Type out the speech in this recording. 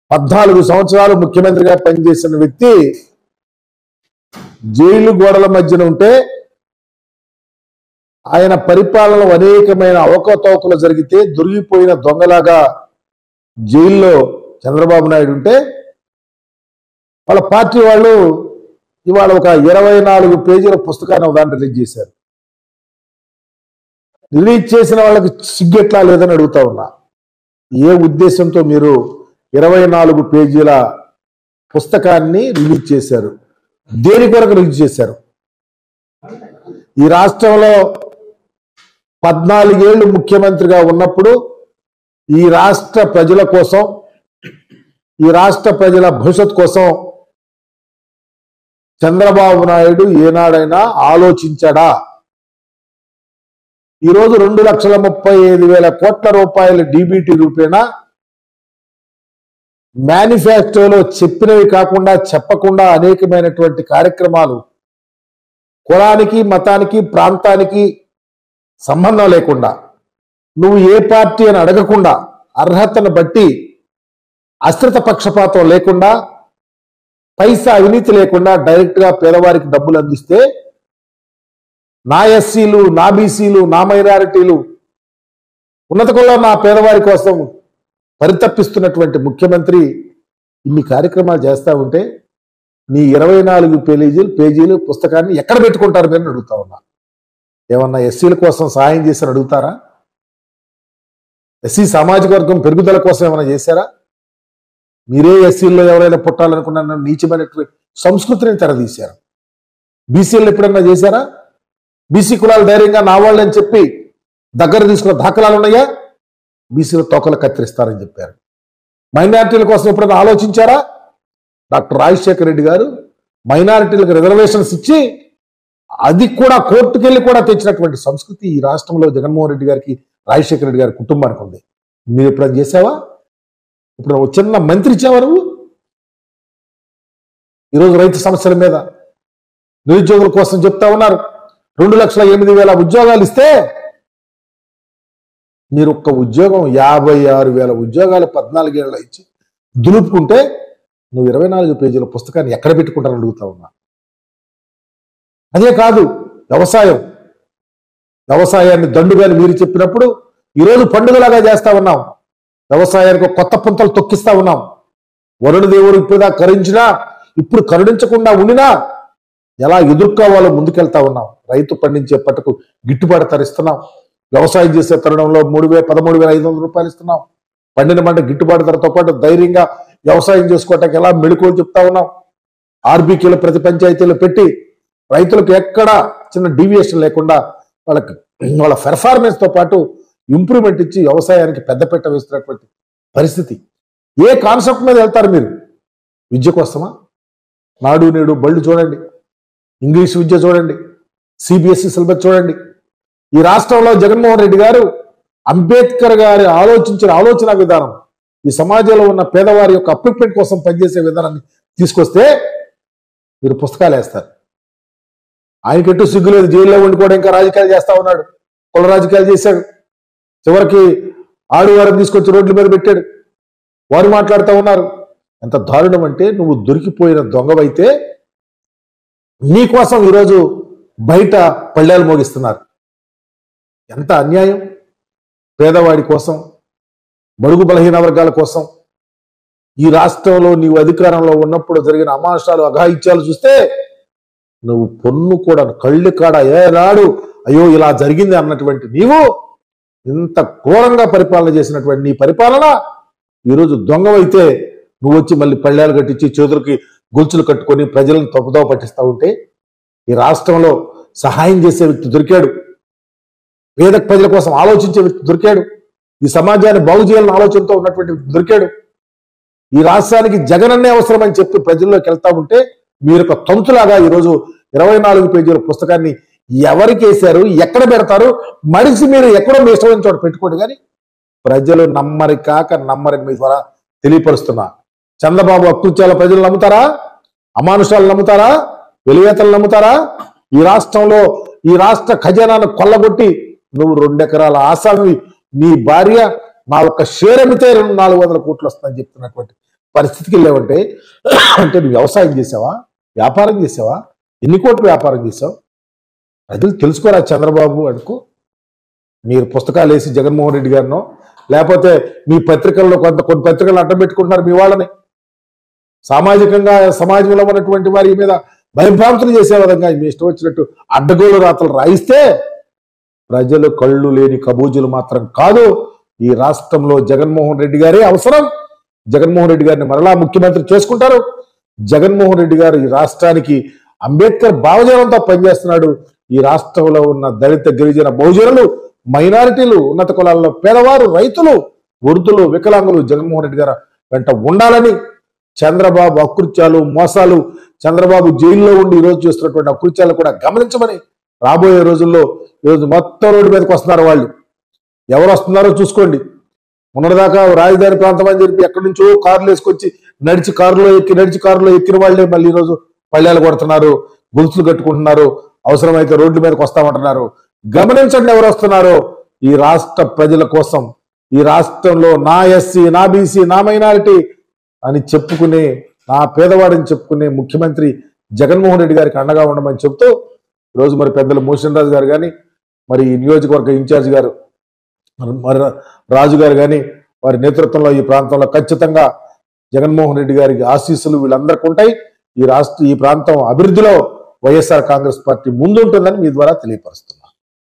పద్నాలుగు సంవత్సరాలు ముఖ్యమంత్రిగా పనిచేసిన వ్యక్తి జైలు గోడల మధ్యన ఉంటే ఆయన పరిపాలనలో అనేకమైన అవకతవకలు జరిగితే దొరికిపోయిన దొంగలాగా జైల్లో చంద్రబాబు నాయుడు ఉంటే వాళ్ళ పార్టీ వాళ్ళు ఇవాళ ఒక ఇరవై నాలుగు పేజీల పుస్తకాన్ని ఒక దాన్ని రిలీజ్ చేశారు రిలీజ్ చేసిన వాళ్ళకి సిగ్గెట్లా లేదని అడుగుతా ఉన్నా ఏ ఉద్దేశంతో మీరు ఇరవై నాలుగు పేజీల పుస్తకాన్ని రిలీజ్ చేశారు దేని కొరకు రిలీజ్ చేశారు ఈ రాష్ట్రంలో పద్నాలుగేళ్లు ముఖ్యమంత్రిగా ఉన్నప్పుడు ఈ రాష్ట్ర ప్రజల కోసం ఈ రాష్ట్ర ప్రజల భవిష్యత్ కోసం చంద్రబాబు నాయుడు ఏనాడైనా ఆలోచించాడా ఈరోజు రెండు లక్షల ముప్పై ఐదు వేల కోట్ల రూపాయల డీబీటీ రూపేణా మేనిఫెస్టోలో చెప్పినవి కాకుండా చెప్పకుండా అనేకమైనటువంటి కార్యక్రమాలు కులానికి మతానికి ప్రాంతానికి సంబంధం లేకుండా నువ్వు ఏ పార్టీ అని అడగకుండా అర్హతను బట్టి అశ్రిత పక్షపాతం లేకుండా పైసా అవినీతి లేకుండా డైరెక్ట్ గా పేదవారికి డబ్బులు అందిస్తే నా ఎస్సీలు నా బీసీలు నా మైనారిటీలు ఉన్నత కులం నా పేదవారి కోసం పరితపిస్తున్నటువంటి ముఖ్యమంత్రి ఇన్ని కార్యక్రమాలు చేస్తా ఉంటే నీ ఇరవై నాలుగు పేజీలు పేజీలు పుస్తకాన్ని ఎక్కడ పెట్టుకుంటారు మీరు అని అడుగుతా ఉన్నా ఏమన్నా ఎస్సీల కోసం సహాయం చేశారు అడుగుతారా ఎస్సీ సామాజిక వర్గం పెరుగుదల కోసం ఏమైనా చేశారా మీరే ఎస్సీల్లో ఎవరైనా పుట్టాలనుకున్న నీచమైనటువంటి సంస్కృతిని తెరదీశారు బీసీలు ఎప్పుడన్నా చేశారా బీసీ కులాలు ధైర్యంగా నా వాళ్ళని చెప్పి దగ్గర తీసుకున్న దాఖలాలు ఉన్నాయా బీసీల తోకలు కత్తిరిస్తారని చెప్పారు మైనారిటీల కోసం ఎప్పుడైనా ఆలోచించారా డాక్టర్ రాజశేఖర రెడ్డి గారు మైనారిటీలకు రిజర్వేషన్స్ ఇచ్చి అది కూడా కోర్టుకెళ్ళి కూడా తెచ్చినటువంటి సంస్కృతి ఈ రాష్ట్రంలో జగన్మోహన్ రెడ్డి గారికి రాజశేఖర రెడ్డి గారి కుటుంబానికి ఉంది మీరు ఎప్పుడైనా చేసావా ఇప్పుడు ఒక చిన్న మంత్రి ఇచ్చావా నువ్వు ఈరోజు రైతు సమస్యల మీద నిరుద్యోగుల కోసం చెప్తా ఉన్నారు రెండు లక్షల ఎనిమిది వేల ఉద్యోగాలు ఇస్తే మీరు ఒక్క ఉద్యోగం యాభై ఆరు వేల ఉద్యోగాలు పద్నాలుగేళ్ళ ఇచ్చి దులుపుకుంటే నువ్వు ఇరవై నాలుగు పేజీల పుస్తకాన్ని ఎక్కడ పెట్టుకుంటారని అడుగుతా ఉన్నా అదే కాదు వ్యవసాయం వ్యవసాయాన్ని దండుగాని మీరు చెప్పినప్పుడు ఈరోజు పండుగలాగా చేస్తా ఉన్నాం వ్యవసాయానికి ఒక కొత్త పుంతలు తొక్కిస్తా ఉన్నాం వరుణ దేవుడు ఇప్పుడు కరుణించినా ఇప్పుడు కరుణించకుండా ఉండినా ఎలా ఎదుర్కోవాలో ముందుకెళ్తా ఉన్నాం రైతు పండించే పట్టుకు గిట్టుబాటు ధర ఇస్తున్నాం వ్యవసాయం చేసే తరుణంలో మూడు వేల పదమూడు వేల ఐదు వందల రూపాయలు ఇస్తున్నాం పండిన పంట గిట్టుబాటు ధరతో పాటు ధైర్యంగా వ్యవసాయం చేసుకోవటానికి ఎలా మెళుకువలు చెప్తా ఉన్నాం ఆర్బీకేలు ప్రతి పంచాయతీలు పెట్టి రైతులకు ఎక్కడ చిన్న డీవియేషన్ లేకుండా వాళ్ళకి వాళ్ళ పెర్ఫార్మెన్స్ తో పాటు ఇంప్రూవ్మెంట్ ఇచ్చి వ్యవసాయానికి పెద్దపీట వేస్తున్నటువంటి పరిస్థితి ఏ కాన్సెప్ట్ మీద వెళ్తారు మీరు విద్య కోసమా నాడు నేడు బళ్ళు చూడండి ఇంగ్లీష్ విద్య చూడండి సిబిఎస్ఈ సిలబస్ చూడండి ఈ రాష్ట్రంలో జగన్మోహన్ రెడ్డి గారు అంబేద్కర్ గారి ఆలోచించిన ఆలోచన విధానం ఈ సమాజంలో ఉన్న పేదవారి యొక్క అప్లిప్మెంట్ కోసం పనిచేసే విధానాన్ని తీసుకొస్తే మీరు పుస్తకాలు వేస్తారు ఆయనకెట్టు సిగ్గులేదు జైల్లో ఉండిపోవడం ఇంకా రాజకీయాలు చేస్తా ఉన్నాడు కుల రాజకీయాలు చేశాడు చివరికి ఆడువారం తీసుకొచ్చి రోడ్ల మీద పెట్టాడు వారు మాట్లాడుతూ ఉన్నారు ఎంత దారుణం అంటే నువ్వు దొరికిపోయిన దొంగవైతే నీ కోసం ఈరోజు బయట పళ్ళాలు మోగిస్తున్నారు ఎంత అన్యాయం పేదవాడి కోసం బడుగు బలహీన వర్గాల కోసం ఈ రాష్ట్రంలో నీవు అధికారంలో ఉన్నప్పుడు జరిగిన అమానుషాలు అఘాయిత్యాలు చూస్తే నువ్వు పొన్ను కూడా కళ్ళు కాడ ఏనాడు అయ్యో ఇలా జరిగింది అన్నటువంటి నీవు ఇంత ఘోరంగా పరిపాలన చేసినటువంటి నీ పరిపాలన ఈరోజు దొంగవైతే నువ్వు వచ్చి మళ్ళీ పళ్ళాలు కట్టించి చేతులకి గొలుసులు కట్టుకొని ప్రజలను తప్పుదోవ పట్టిస్తా ఉంటే ఈ రాష్ట్రంలో సహాయం చేసే వ్యక్తి దొరికాడు పేద ప్రజల కోసం ఆలోచించే వ్యక్తి దొరికాడు ఈ సమాజాన్ని బాగు చేయాలని ఆలోచనతో ఉన్నటువంటి వ్యక్తి దొరికాడు ఈ రాష్ట్రానికి జగనన్నే అవసరం అని చెప్పి ప్రజల్లోకి వెళ్తా ఉంటే మీరు ఒక తంతులాగా ఈరోజు ఇరవై నాలుగు పేజీల పుస్తకాన్ని ఎవరికి వేశారు ఎక్కడ పెడతారు మడిసి మీరు ఎక్కడో మీ ఇష్టమైన చోట పెట్టుకోండి కానీ ప్రజలు నమ్మరి కాక నమ్మరి మీ ద్వారా తెలియపరుస్తున్నా చంద్రబాబు అకృత్యాల ప్రజలు నమ్ముతారా అమానుషాలు నమ్ముతారా వెలివేతలు నమ్ముతారా ఈ రాష్ట్రంలో ఈ రాష్ట్ర ఖజానాను కొల్లగొట్టి నువ్వు రెండెకరాల ఆసామి నీ భార్య నా ఒక్క షేర్ అమ్మితే రెండు నాలుగు వందల కోట్లు వస్తుందని చెప్తున్నటువంటి పరిస్థితికి వెళ్ళావంటే అంటే నువ్వు వ్యవసాయం చేసావా వ్యాపారం చేసావా ఎన్ని కోట్లు వ్యాపారం చేసావు ప్రజలు తెలుసుకోరా చంద్రబాబు అనుకో మీరు పుస్తకాలు వేసి జగన్మోహన్ రెడ్డి గారినో లేకపోతే మీ పత్రికల్లో కొంత కొన్ని పత్రికలు అడ్డం పెట్టుకుంటున్నారు మీ వాళ్ళని సామాజికంగా సమాజంలో ఉన్నటువంటి వారి మీద భయభ్రాంతులు చేసే విధంగా మీ ఇష్టం వచ్చినట్టు అడ్డగోలు రాతలు రాయిస్తే ప్రజలు కళ్ళు లేని కబూజులు మాత్రం కాదు ఈ రాష్ట్రంలో జగన్మోహన్ రెడ్డి గారే అవసరం జగన్మోహన్ రెడ్డి గారిని మరలా ముఖ్యమంత్రి చేసుకుంటారు జగన్మోహన్ రెడ్డి గారు ఈ రాష్ట్రానికి అంబేద్కర్ భావజాలంతో పనిచేస్తున్నాడు ఈ రాష్ట్రంలో ఉన్న దళిత గిరిజన బహుజనులు మైనారిటీలు ఉన్నత కులాల్లో పేదవారు రైతులు వృద్ధులు వికలాంగులు జగన్మోహన్ రెడ్డి గారు వెంట ఉండాలని చంద్రబాబు అకృత్యాలు మోసాలు చంద్రబాబు జైల్లో ఉండి ఈ రోజు చేస్తున్నటువంటి అకృత్యాలు కూడా గమనించమని రాబోయే రోజుల్లో ఈరోజు మొత్తం రోడ్డు మీదకి వస్తున్నారు వాళ్ళు ఎవరు వస్తున్నారో చూసుకోండి మొన్నటిదాకా రాజధాని ప్రాంతం అని చెప్పి ఎక్కడి నుంచో కార్లు వేసుకొచ్చి నడిచి కారులో ఎక్కి నడిచి కారులో ఎక్కిన వాళ్ళే మళ్ళీ ఈరోజు పళ్ళాలు కొడుతున్నారు గొలుసులు కట్టుకుంటున్నారు అవసరమైతే రోడ్ల మీదకి వస్తామంటున్నారు గమనించండి ఎవరు వస్తున్నారో ఈ రాష్ట్ర ప్రజల కోసం ఈ రాష్ట్రంలో నా ఎస్సీ నా బీసీ నా మైనారిటీ అని చెప్పుకునే నా పేదవాడిని చెప్పుకునే ముఖ్యమంత్రి జగన్మోహన్ రెడ్డి గారికి అండగా ఉండమని చెప్తూ ఈరోజు మరి పెద్దలు మోషన్ రాజు గారు కానీ మరి ఈ నియోజకవర్గ ఇన్ఛార్జ్ గారు మరి- మరి రాజు గారు కానీ వారి నేతృత్వంలో ఈ ప్రాంతంలో ఖచ్చితంగా జగన్మోహన్ రెడ్డి గారికి ఆశీస్సులు వీళ్ళందరికీ ఉంటాయి ఈ రాష్ట్ర ఈ ప్రాంతం అభివృద్ధిలో వైఎస్ఆర్ కాంగ్రెస్ పార్టీ ముందుంటుందని మీ ద్వారా తెలియపరుస్తుంది